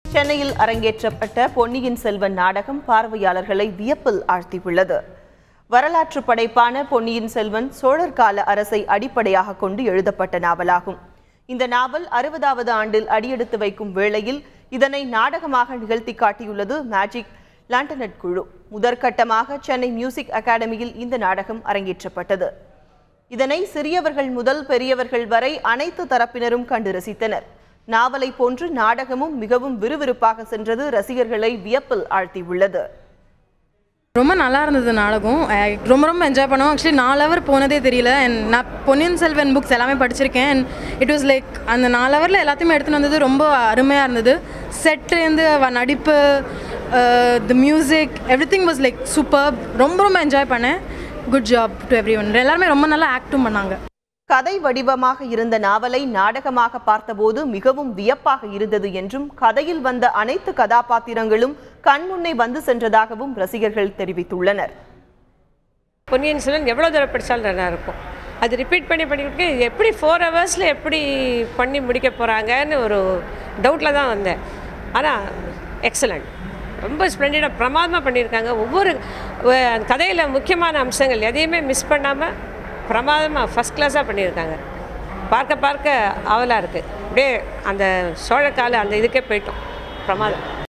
சென்னையில் அரங்கேற்றப்பட்ட பொன்னியின் செல்வன் நாடகம் பார்வையாளர்களை வியப்பில் ஆழ்த்தியுள்ளது வரலாற்று படைப்பான பொன்னியின் செல்வன் சோழர் கால அரசை அடிப்படையாக கொண்டு எழுதப்பட்ட நாவலாகும் இந்த நாவல் அறுபதாவது ஆண்டில் அடியெடுத்து வைக்கும் வேளையில் இதனை நாடகமாக நிகழ்த்தி காட்டியுள்ளது மேஜிக் லாண்டனட் குழு முதற்கட்டமாக சென்னை மியூசிக் அகாடமியில் இந்த நாடகம் அரங்கேற்றப்பட்டது இதனை சிறியவர்கள் முதல் பெரியவர்கள் வரை அனைத்து தரப்பினரும் கண்டு ரசித்தனர் நாவலை போன்று நாடகமும் மிகவும் விறுவிறுப்பாக சென்றது ரசிகர்களை வியப்பில் ஆழ்த்தியுள்ளது ரொம்ப நல்லா இருந்தது நாடகம் I ரொம்ப ரொம்ப என்ஜாய் பண்ணோம் ஆக்சுவலி நாலு ஹவர் போனதே தெரியல அண்ட் நான் பொன்னியின் செல்வன் புக்ஸ் எல்லாமே படிச்சிருக்கேன் அண்ட் இட் வாஸ் லைக் அந்த நாலு ஹவரில் எல்லாத்தையுமே எடுத்துன்னு வந்தது ரொம்ப அருமையாக இருந்தது செட்லேருந்து நடிப்பு the music everything was like super ரொம்ப ரொம்ப என்ஜாய் பண்ணேன் good job to everyone எல்லாருமே ரொம்ப நல்லா ஆக்டும் பண்ணாங்க கதை வடிவமாக இருந்த நாவலை நாடகமாக பார்த்தபோது மிகவும் வியப்பாக இருந்தது என்றும் கதையில் வந்த அனைத்து கதாபாத்திரங்களும் கண்முன்னே வந்து சென்றதாகவும் ரசிகர்கள் தெரிவித்துள்ளனர் பொன்னியின் செல்வன் எவ்வளோ தடவை படித்தாலும் நல்லா இருக்கும் அது ரிப்பீட் பண்ணி பண்ணிக்கிட்டு எப்படி ஃபோர் ஹவர்ஸில் எப்படி பண்ணி முடிக்க போகிறாங்கன்னு ஒரு டவுட்டில் தான் வந்தேன் ஆனால் எக்ஸலண்ட் ரொம்ப ஸ்ப்ளெண்டடாக பிரமாதமாக பண்ணியிருக்காங்க ஒவ்வொரு அஹ், கதையில் முக்கியமான அம்சங்கள் எதையுமே மிஸ் பண்ணாமல் பிரமாதமாக ஃபஸ்ட் கிளாஸாக பண்ணியிருக்காங்க பார்க்க பார்க்க ஆவலாக இருக்குது அப்படியே அந்த சோழக்கால அந்த இதுக்கே போயிட்டோம் பிரமாதம்